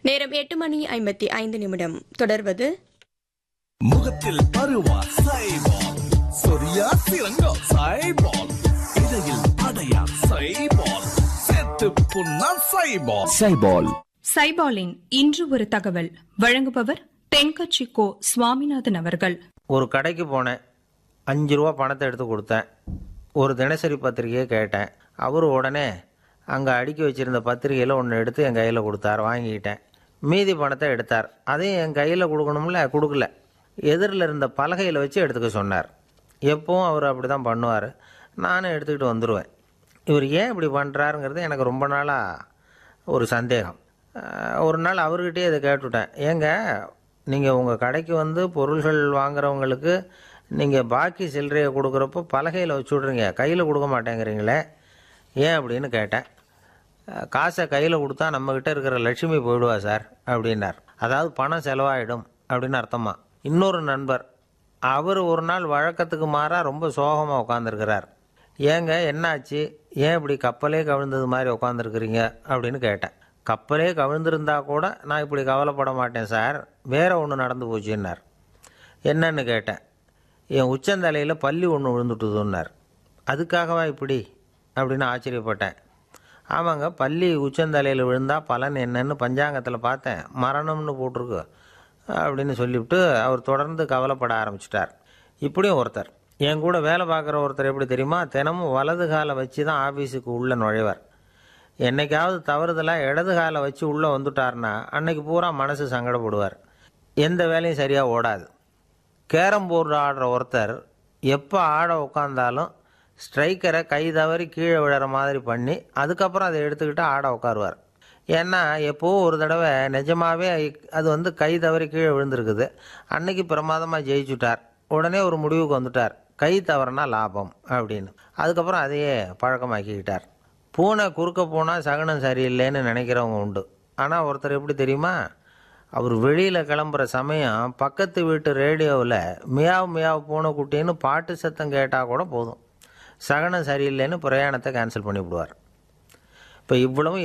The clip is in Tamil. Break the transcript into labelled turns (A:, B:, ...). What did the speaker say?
A: நேரம் எட்டு மணி ஐம்பத்தி ஐந்து நிமிடம் தொடர்வது
B: முகத்தில் பருவா சைபால் சொரியா சிறங்கோ சைபால் இடையில் அடையா சைபால் செத்து புண்ணா சைபால்
C: சைபால்
D: சைபாலின் இன்று ஒரு தகவல் வழங்குபவர் தென்கட்சி கோ சுவாமிநாதன் அவர்கள்
E: ஒரு கடைக்கு போனேன் அஞ்சு ரூபா பணத்தை எடுத்து கொடுத்தேன் ஒரு தினசரி பத்திரிகையை கேட்டேன் அவர் உடனே அங்கே அடுக்கி வச்சிருந்த பத்திரிகையில் ஒன்று எடுத்து என் கையில் கொடுத்தார் வாங்கிக்கிட்டேன் மீதி பணத்தை எடுத்தார் அதையும் என் கையில் கொடுக்கணும்ல கொடுக்கல எதிரில் இருந்த பலகையில் வச்சு எடுத்துக்க சொன்னார் எப்பவும் அவர் அப்படி தான் பண்ணுவார் நானும் எடுத்துக்கிட்டு வந்துடுவேன் இவர் ஏன் இப்படி பண்ணுறாருங்கிறது எனக்கு ரொம்ப நாளாக ஒரு சந்தேகம் அஹ் ஒரு நாள் அவர்கிட்டயே இதை கேட்டுவிட்டேன் ஏங்க நீங்கள் உங்கள் கடைக்கு வந்து பொருள்கள் வாங்குறவங்களுக்கு நீங்கள் பாக்கி சில்லறையை கொடுக்குறப்போ பலகையில் வச்சு விட்றீங்க கையில் கொடுக்க மாட்டேங்கிறீங்களே ஏன் அப்படின்னு கேட்டேன் அஹ் காசை கையில் கொடுத்தா நம்மக்கிட்ட இருக்கிற லட்சுமி போயிடுவா சார் அப்படின்னார் அதாவது பணம் செலவாயிடும் அப்படின்னு அர்த்தமா இன்னொரு நண்பர் அவர் ஒரு நாள் வழக்கத்துக்கு மாறாக ரொம்ப சோகமாக உட்காந்துருக்கிறார் ஏங்க என்னாச்சு ஏன் இப்படி கப்பலே கவிழ்ந்தது மாதிரி உட்காந்துருக்குறீங்க அப்படின்னு கேட்டேன் கப்பலே கவிழ்ந்திருந்தா கூட நான் இப்படி கவலைப்பட மாட்டேன் சார் வேற ஒன்று நடந்து போச்சுன்னார் என்னன்னு கேட்டேன் என் உச்சந்தலையில் பள்ளி ஒன்று விழுந்துட்டுதுன்னார் அதுக்காகவா இப்படி அப்படின்னு ஆச்சரியப்பட்டேன் ஆமாங்க பள்ளி உச்சந்தலையில் விழுந்தால் பலன் என்னன்னு பஞ்சாங்கத்தில் பார்த்தேன் மரணம்னு போட்டிருக்கு அப்படின்னு சொல்லிவிட்டு அவர் தொடர்ந்து கவலைப்பட ஆரம்பிச்சிட்டார் இப்படியும் ஒருத்தர் என் கூட வேலை பார்க்குற ஒருத்தர் எப்படி தெரியுமா தினமும் வலது காலை வச்சு தான் ஆஃபீஸுக்கு உள்ளே நுழைவார் என்னைக்காவது தவறுதலாக இடது காலை வச்சு உள்ளே வந்துட்டார்னா அன்னைக்கு பூரா மனசு சங்கடப்படுவார் எந்த வேலையும் சரியாக ஓடாது கேரம் போர்டு ஆடுற ஒருத்தர் எப்போ ஆட உட்காந்தாலும் ஸ்ட்ரைக்கரை கை தவறி கீழே விழுற மாதிரி பண்ணி அதுக்கப்புறம் அதை எடுத்துக்கிட்டு ஆட உட்காருவார் ஏன்னா எப்போ ஒரு தடவை நிஜமாவே அது வந்து கை தவறி கீழே விழுந்திருக்குது அன்னைக்கு பிரமாதமாக ஜெயிச்சுட்டார் உடனே ஒரு முடிவுக்கு வந்துட்டார் கை தவறுனா லாபம் அப்படின்னு அதுக்கப்புறம் அதையே பழக்கமாக்கிக்கிட்டார் பூனை குறுக்க போனால் சகனம் சரியில்லைன்னு நினைக்கிறவங்க உண்டு ஆனால் ஒருத்தர் எப்படி தெரியுமா அவர் வெளியில் கிளம்புற சமயம் பக்கத்து வீட்டு ரேடியோவில் மியாவ் மியாவ் பூனை குட்டின்னு பாட்டு சத்தம் கேட்டால் கூட போதும் சகனம் சரியில்லைன்னு பிரயாணத்தை கேன்சல் பண்ணிவிடுவார் இப்போ இவ்வளவும்